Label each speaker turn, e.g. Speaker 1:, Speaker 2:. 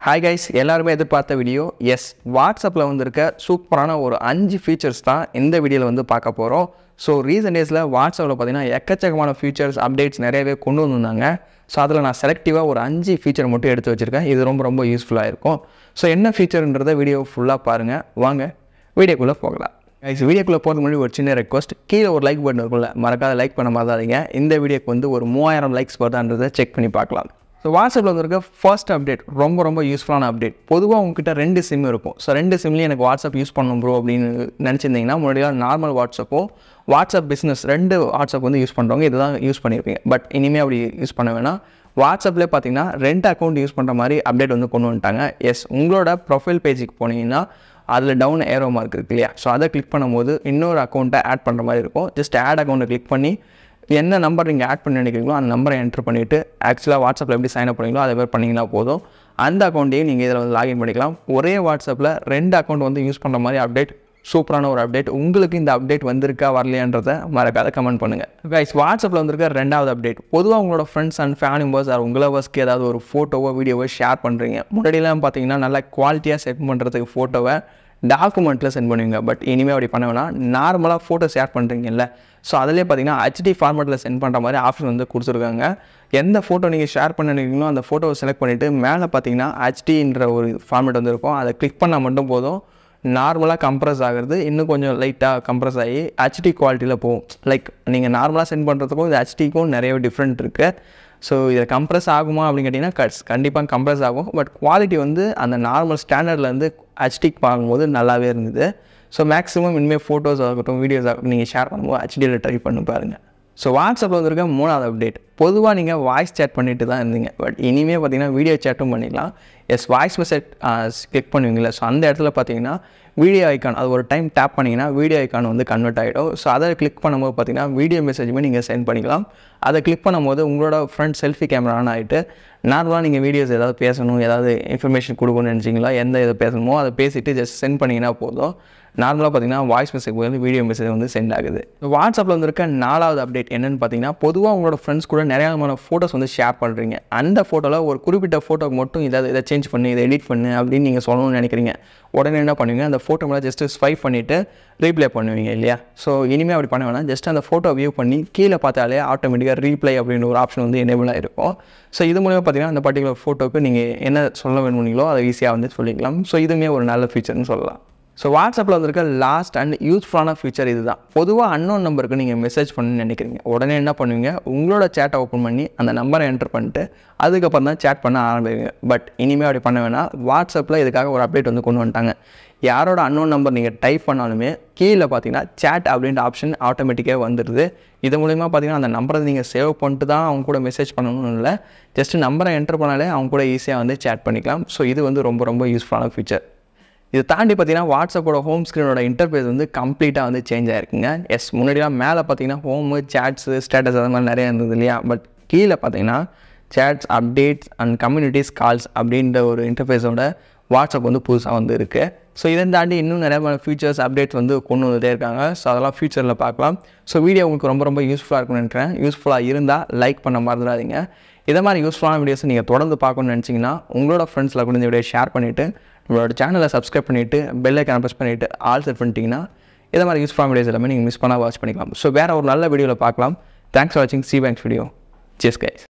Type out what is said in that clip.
Speaker 1: hi guys எல்லாருமே எதிர்பார்த்த video S வாட்ஸ்அப்பில் வந்திருக்க சூப்பரான ஒரு அஞ்சு ஃபீச்சர்ஸ் தான் இந்த வீடியோவில் வந்து பார்க்க போகிறோம் ஸோ ரீசன்ட் டேஸில் வாட்ஸ்அப்பில் பார்த்தீங்கன்னா எக்கச்சக்கமான ஃபீச்சர்ஸ் அப்டேட்ஸ் நிறையவே கொண்டு வந்திருந்தாங்க ஸோ அதில் நான் செலக்டிவாக ஒரு அஞ்சு ஃபீச்சர் மட்டும் எடுத்து வச்சுருக்கேன் இது ரொம்ப ரொம்ப யூஸ்ஃபுல்லாக இருக்கும் ஸோ என்ன ஃபீச்சர்ன்றதை வீடியோ ஃபுல்லாக பாருங்கள் வாங்க வீடியோக்குள்ளே போகலாம் கைஸ் வீடியோக்குள்ளே போகிறதுக்கு முன்னாடி ஒரு சின்ன ரெக்வஸ்ட் கீழே ஒரு லைக் பட்டன் இருக்கும்ல மறக்காத லைக் பண்ண மாதிரிங்க இந்த வீடியோக்கு வந்து ஒரு மூவாயிரம் லைக்ஸ் வருதான்றதை செக் பண்ணி பார்க்கலாம் ஸோ வாட்ஸ்அப்பில் வந்திருக்க ஃபர்ஸ்ட் அப்டேட் ரொம்ப ரொம்ப யூஸ்ஃபுல்லான அப்டேட் பொதுவாக உங்ககிட்ட ரெண்டு சிம் இருக்கும் ஸோ ரெண்டு சிம்லேயும் எனக்கு வாட்ஸ்அப் யூஸ் பண்ணணும் ப்ரோ அப்படின்னு நினச்சிருந்தீங்கன்னா முன்னாடியாக நார்மல் வாட்ஸ்அப்பும் வாட்ஸ்அப் பிஸ்னஸ் ரெண்டு வாட்ஸ்அப் வந்து யூஸ் பண்ணுறவங்க இதுதான் யூஸ் பண்ணியிருப்பீங்க பட் இனிமேல் அப்படி யூஸ் பண்ண வேணாம் வாட்ஸ்அப்லேயே பார்த்தீங்கன்னா ரெண்டு அக்கௌண்ட் யூஸ் பண்ணுற மாதிரி அப்டேட் வந்து கொண்டு வந்துட்டாங்க எஸ் உங்களோட ப்ரொஃபைல் பேஜுக்கு போனீங்கன்னா அதில் டவுன் ஏரோ மார்க் இருக்கு இல்லையா ஸோ அதை கிளிக் பண்ணும்போது இன்னொரு அக்கௌண்ட்டை ஆட் பண்ணுற மாதிரி இருக்கும் ஜஸ்ட் ஆட் அக்கௌண்ட்டை கிளிக் பண்ணி என்ன நம்பர் நீங்கள் ஆட் பண்ணி நினைக்கிறீங்களோ அந்த நம்பரை என்ட்ரு பண்ணிவிட்டு ஆக்சுவலாக வாட்ஸ்அப்பில் எப்படி சைன் அப் பண்ணீங்களோ அதை மாதிரி பண்ணிங்கன்னா போதும் அந்த அக்கௌண்ட்டையும் நீங்கள் இதில் வந்து லாகின் பண்ணிக்கலாம் ஒரே வாட்ஸ்அப்பில் ரெண்டு அக்கௌண்ட் வந்து யூஸ் பண்ணுற மாதிரி அப்டேட் சூப்பரான ஒரு அப்டேட் உங்களுக்கு இந்த அப்டேட் வந்திருக்கா வரலையான்றதை மறக்காத கமெண்ட் பண்ணுங்கள் கைஸ் வாட்ஸ்அப்பில் வந்திருக்க ரெண்டாவது அப்டேட் பொதுவாக உங்களோட friends and family members or உங்களவர்ஸ்க்கு ஏதாவது ஒரு ஃபோட்டோவோ வீடியோவோ ஷேர் பண்ணுறீங்க முன்னாடிலாம் பார்த்தீங்கன்னா நல்லா குவாலிட்டியாக செட் பண்ணுறதுக்கு ஃபோட்டோவை டாக்குமெண்ட்டில் சென்ட் பண்ணுவீங்க பட் இனிமேல் அப்படி பண்ண வேணாம் நார்மலாக ஃபோட்டோ ஷேர் பண்ணுறீங்கல்ல ஸோ அதிலே பார்த்தீங்கன்னா ஹெச்டி ஃபார்மேட்டில் சென்ட் பண்ணுற மாதிரி ஆப்ஷன் வந்து கொடுத்துருக்காங்க எந்த ஃபோட்டோ நீங்கள் ஷேர் பண்ணிருக்கீங்களோ அந்த ஃபோட்டோவை செலக்ட் பண்ணிவிட்டு மேலே பார்த்தீங்கன்னா ஹெச்டின்ற ஒரு ஃபார்மேட் வந்து இருக்கும் அதை கிளிக் பண்ணால் மட்டும் போதும் நார்மலாக கம்ப்ரஸ் ஆகிறது இன்னும் கொஞ்சம் லைட்டாக கம்ப்ரஸ் ஆகி ஹெச்டி குவாலிட்டியில் போகும் லைக் நீங்கள் நார்மலாக சென்ட் பண்ணுறதுக்கும் இது ஹெச்டிக்கும் நிறைய டிஃப்ரெண்ட் இருக்குது ஸோ இதில் கம்ப்ரஸ் ஆகுமா அப்படின்னு கேட்டிங்கன்னா கட்ஸ் கண்டிப்பாக கம்ப்ரஸ் ஆகும் பட் குவாலிட்டி வந்து அந்த நார்மல் ஸ்டாண்டர்ட்லேருந்து ஹெச்டிக்கு பார்க்கும்போது நல்லாவே இருந்தது ஸோ மேக்ஸிமம் இனிமேல் ஃபோட்டோஸ் ஆகட்டும் வீடியோஸ் ஆகட்டும் நீங்கள் ஷேர் பண்ணும்போது ஹெச்டியில் ட்ரை பண்ணி பாருங்கள் ஸோ வாட்ஸ்அப்பில் வந்திருக்க மூணாவது அப்டேட் பொதுவாக நீங்கள் வாய்ஸ் சேட் பண்ணிட்டு தான் இருந்தீங்க பட் இனிமேல் பார்த்தீங்கன்னா வீடியோ சேட்டும் பண்ணிக்கலாம் எஸ் வாய்ஸ் மெசேஜ் கிளிக் பண்ணுவீங்களா ஸோ அந்த இடத்துல பார்த்தீங்கன்னா வீடியோ ஐக்கான் அது ஒரு டைம் டேப் பண்ணிங்கன்னா வீடியோ ஐக்கான் வந்து கன்வெர்ட் ஆகிடும் ஸோ அதை கிளிக் பண்ணும்போது பார்த்தீங்கன்னா வீடியோ மெசேஜுமே நீங்கள் சென்ட் பண்ணிக்கலாம் அதை கிளிக் பண்ணும்போது உங்களோட ஃப்ரண்ட் செல்ஃபி கேமரா ஆன் ஆகிட்டு நார்மலாக நீங்கள் வீடியோஸ் ஏதாவது பேசணும் ஏதாவது இன்ஃபர்மேஷன் கொடுக்கணும்னு நினச்சிங்களா எந்த இதை பேசணுமோ அதை பேசிவிட்டு ஜஸ்ட் சென்ட் பண்ணிங்கன்னா போதும் நார்மலாக பார்த்தீங்கன்னா வாய்ஸ் மெசேஜ் வந்து வீடியோ மெசேஜ் வந்து சென்ட் ஆகுது வாட்ஸ்அப்பில் வந்திருக்க நாலாவது அப்டேட் என்னென்னு பார்த்தீங்கன்னா பொதுவாக உங்களோட ஃப்ரெண்ட்ஸ் கூட நிறைய விதமான ஃபோட்டோஸ் வந்து ஷேர் பண்ணுறீங்க அந்த ஃபோட்டோவில் ஒரு குறிப்பிட்ட ஃபோட்டோக்கு மட்டும் இதை இதை சேஞ்ச் பண்ணு இதை எடிட் பண்ணு அப்படின்னு நீங்கள் சொல்லணும்னு நினைக்கிறீங்க உடனே என்ன பண்ணுவீங்க அந்த ஃபோட்டோ மேலே ஜஸ்ட்டு ஸ்வைப் பண்ணிவிட்டு ரீப்ளே பண்ணுவீங்க இல்லையா ஸோ இனிமேல் அப்படி பண்ண வேணாம் ஜஸ்ட் அந்த ஃபோட்டோ வியூ பண்ணி கீழே பார்த்தாலே ஆட்டோமேட்டிக்காக ரீப்ளை அப்படின்ற ஒரு ஆப்ஷன் வந்து எனேபிள் ஆகிருக்கும் ஸோ இது மூலிமா பார்த்தீங்கன்னா அந்த பர்டிகுலர் ஃபோட்டோக்கு நீங்கள் என்ன சொல்ல வேணுமோ அதை ஈஸியாக வந்து சொல்லிக்கலாம் ஸோ இதுவுமே ஒரு நல்ல ஃபீச்சர்னு சொல்லலாம் ஸோ வாட்ஸ்அப்பில் வந்திருக்க லாஸ்ட் அண்ட் யூஸ்ஃபுல்லான ஃபீச்சர் இது தான் பொதுவாக அன்னோன் நம்பருக்கு நீங்கள் மெசேஜ் பண்ணணும்னு நினைக்கிறீங்க உடனே என்ன பண்ணுவீங்க உங்களோட சேட்டை ஓப்பன் பண்ணி அந்த நம்பரை என்டர் பண்ணிட்டு அதுக்கப்புறம் தான் சேட் பண்ண ஆரம்பிங்க பட் இனிமேல் அப்படி பண்ண வேணாம் வாட்ஸ்அப்பில் இதுக்காக ஒரு அப்டேட் வந்து கொண்டு வந்துட்டாங்க யாரோட அன்னோன் நம்பர் நீங்கள் டைப் பண்ணாலுமே கீழே பார்த்தீங்கன்னா சேட் அப்படின்ற ஆப்ஷன் ஆட்டோமேட்டிக்காக வந்துடுது இது மூலிமா பார்த்தீங்கன்னா அந்த நம்பரை நீங்கள் சேவ் பண்ணிட்டு தான் அவங்க கூட மெசேஜ் பண்ணணும்னு இல்லை ஜஸ்ட் நம்பரை என்டர் பண்ணாலே அவங்க கூட ஈஸியாக வந்து சேட் பண்ணிக்கலாம் ஸோ இது வந்து ரொம்ப ரொம்ப யூஸ்ஃபுல்லான ஃபீச்சர் இது தாண்டி பார்த்தீங்கன்னா வாட்ஸ்அப்போட ஹோம் ஸ்க்ரீனோட இன்டர்ஃபேஸ் வந்து கம்ப்ளீட்டாக வந்து சேஞ்ச் ஆயிருக்குங்க எஸ் முன்னாடிலாம் மேலே பார்த்தீங்கன்னா ஹோமு சேட்ஸு ஸ்டேட்டஸ் அது மாதிரி நிறைய இருந்தது இல்லையா பட் கீழே பார்த்தீங்கன்னா chats updates and communities calls அப்படின்ற ஒரு இன்டர்ஃபேஸோட வாட்ஸ்அப் வந்து புதுசாக வந்து இருக்குது ஸோ இதை தாண்டி இன்னும் நிறைய ஃபீச்சர்ஸ் அப்டேட்ஸ் வந்து கொண்டு வந்துட்டே இருக்காங்க ஸோ அதெல்லாம் ஃபியூச்சரில் பார்க்கலாம் ஸோ வீடியோ உங்களுக்கு ரொம்ப ரொம்ப யூஸ்ஃபுல்லாக இருக்கும்னு நினைக்கிறேன் யூஸ்ஃபுல்லாக இருந்தால் லைக் பண்ண மறந்துடாதீங்க இதை மாதிரி யூஸ்ஃபுல்லான வீடியோஸ் நீங்கள் தொடர்ந்து பார்க்கணும்னு நினச்சிங்கன்னா உங்களோட ஃப்ரெண்ட்ஸில் கூட இந்த வீடியோ ஷேர் பண்ணிவிட்டு நம்மளோட சேனலை சப்ஸ்கிரைப் பண்ணிவிட்டு பெல் ஐக்கான ப்ரெஸ் பண்ணிவிட்டு ஆல் செட் பண்ணிட்டீங்கன்னா இதை மாதிரி யூஸ்ஃபுல்லான வீடியோஸ் எல்லாமே நீங்கள் மிஸ் பண்ணால் வாட்ச் பண்ணிக்கலாம் ஸோ வேறு ஒரு நல்ல வீடியோவில் பார்க்கலாம் தேங்க்ஸ் ஃபார் வாட்சிங் சி பேங்க்ஸ் வீடியோ ஜெஸ் கைஸ்